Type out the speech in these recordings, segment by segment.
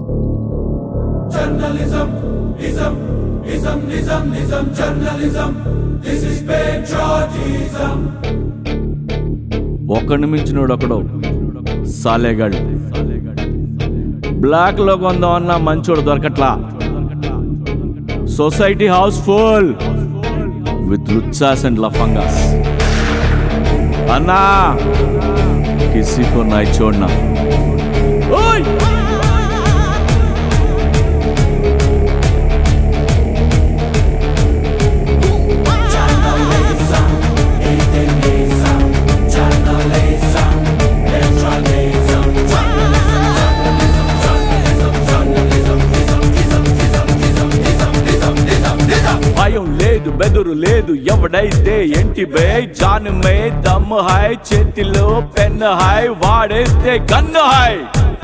Journalism, ism, ism, ism, ism, journalism. This is patriotism. ఒక్కడిని మించినోడు ఒకడు సాలేగాడు black లో కొందామన్నా మంచోడు దొరకట్లా సొసైటీ హౌస్ ఫుల్ విత్ లుచ్చాస్ అండ్ లఫంగాస్ అన్నా కిసి కో నాయ్ చూడనా ఓయ్ Journalism, atheism, journalism, patriotism, journalism, journalism, journalism, journalism, ism, ism, ism, ism, ism, ism, ism. భయం లేదు బెదురు లేదు ఎవడైతే ఎంటి బే జాన్ మే దమ్ హాయ్ చేతిలో పెన్ హాయ్ వాడేస్తే గన్ను హాయ్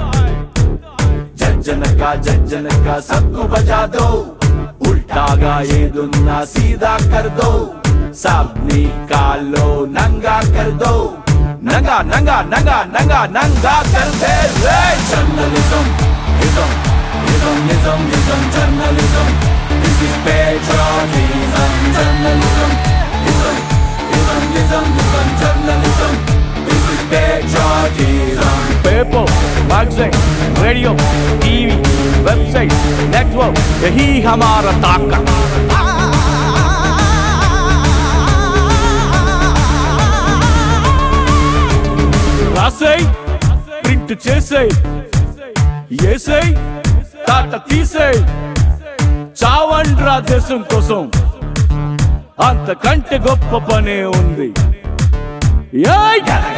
జజ్జనక జజ్జనక సబ్కు బజా దో ఉల్టాగా ఏదున్నా సీదా కర్ దో సబ్ని కాలో నంగా కర్ దో నంగా నంగా నంగా నంగా నంగా కర్దే రే Journalism, ism, ism, ism, ism, journalism. This is patriotism. Journalism, ism, ism, ism, ism, journalism. This is patriotism. Paper magazine radio TV website network यही हमारा ताकत రాసేయ్ ప్రింట్ చేసేయ్ ఏసేయ్ తాట తీసేయ్ చావండ్రా దేశం కోసం అంతకంటే గొప్ప పనే ఉంది ఏయ్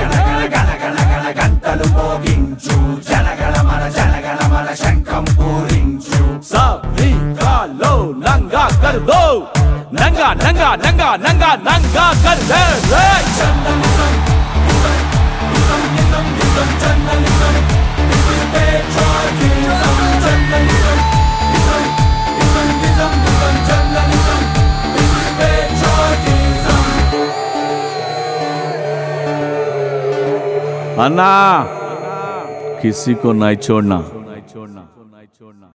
గంటలు మోగించు జనగణ మన జనగణ మన శంఖం పూరించు सभी कालो नंगा कर दो नंगा नंगा नंगा नंगा नंगा कर दे रे Journalism, ism, ism, ism, ism, journalism. This is patriotism. Journalism, ism, ism, ism, ism, journalism. This is patriotism. अन्ना किसी को नहीं छोड़ना